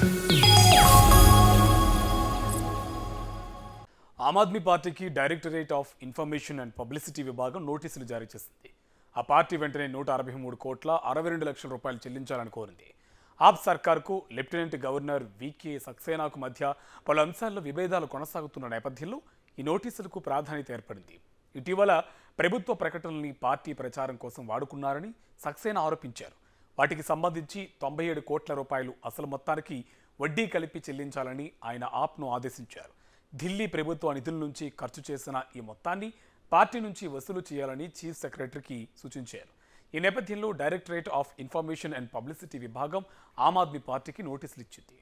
ఆమ్ ఆద్మీ పార్టీకి directorate of information and publicity విభాగం నోటీసులు జారీ చేసింది ఆ పార్టీ వెంటనే నూట అరవై మూడు కోట్ల అరవై రెండు లక్షల రూపాయలు చెల్లించాలని కోరింది ఆప్ సర్కార్కు లెఫ్టినెంట్ గవర్నర్ వికే సక్సేనాకు మధ్య పలు అంశాల్లో విభేదాలు కొనసాగుతున్న నేపథ్యంలో ఈ నోటీసులకు ప్రాధాన్యత ఏర్పడింది ఇటీవల ప్రభుత్వ ప్రకటనల్ని పార్టీ ప్రచారం కోసం వాడుకున్నారని సక్సేనా ఆరోపించారు వాటికి సంబంధించి తొంభై ఏడు కోట్ల రూపాయలు అసలు మొత్తానికి వడ్డీ కలిపి చెల్లించాలని ఆయన ఆప్ను ఆదేశించారు ఢిల్లీ ప్రభుత్వ నిధుల నుంచి ఖర్చు చేసిన ఈ మొత్తాన్ని పార్టీ నుంచి వసూలు చేయాలని చీఫ్ సెక్రటరీకి సూచించారు ఈ నేపథ్యంలో directorate of information and publicity విభాగం ఆమ్ ఆద్మీ పార్టీకి నోటీసులు ఇచ్చింది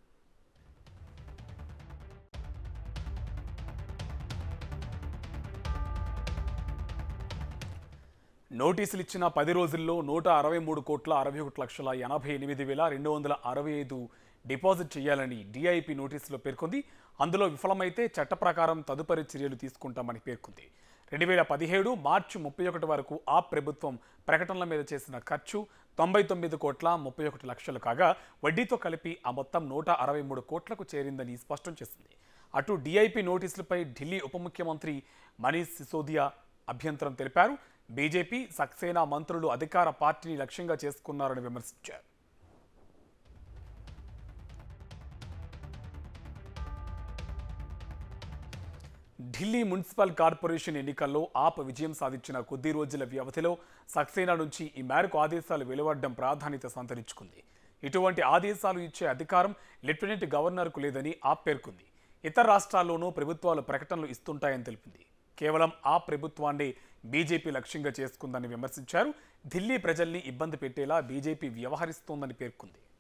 నోటీసులు ఇచ్చిన పది రోజుల్లో నూట అరవై మూడు కోట్ల అరవై ఒకటి లక్షల ఎనభై ఎనిమిది వేల రెండు వందల అరవై ఐదు డిపాజిట్ చేయాలని డిఐపి నోటీసులో పేర్కొంది అందులో విఫలమైతే చట్ట ప్రకారం తదుపరి చర్యలు తీసుకుంటామని పేర్కొంది రెండు వేల పదిహేడు మార్చి ముప్పై ఒకటి వరకు ఆ ప్రభుత్వం ప్రకటనల మీద చేసిన ఖర్చు తొంభై తొమ్మిది కోట్ల ముప్పై ఒకటి లక్షలు కాగా వడ్డీతో కలిపి ఆ మొత్తం నూట అరవై మూడు కోట్లకు చేరిందని స్పష్టం చేసింది అటు డిఐపి నోటీసులపై ఢిల్లీ ఉప ముఖ్యమంత్రి మనీష్ సిసోదియా అభ్యంతరం తెలిపారు బీజేపీ సక్సేనా మంత్రులు అధికార పార్టీని లక్ష్యంగా చేసుకున్నారని విమర్శించారు ఢిల్లీ మున్సిపల్ కార్పొరేషన్ ఎన్నికల్లో ఆప్ విజయం సాధించిన కొద్ది రోజుల వ్యవధిలో సక్సేనా నుంచి ఈ మేరకు ఆదేశాలు వెలువడడం ప్రాధాన్యత సంతరించుకుంది ఇటువంటి ఆదేశాలు ఇచ్చే అధికారం లెఫ్టినెంట్ గవర్నర్కు లేదని ఆప్ పేర్కొంది ఇతర రాష్ట్రాల్లోనూ ప్రభుత్వాలు ప్రకటనలు ఇస్తుంటాయని తెలిపింది కేవలం ఆ ప్రభుత్వాన్ని బీజేపీ లక్ష్యంగా చేసుకుందని విమర్శించారు ఢిల్లీ ప్రజల్ని ఇబ్బంది పెట్టేలా బీజేపీ వ్యవహరిస్తోందని పేర్కొంది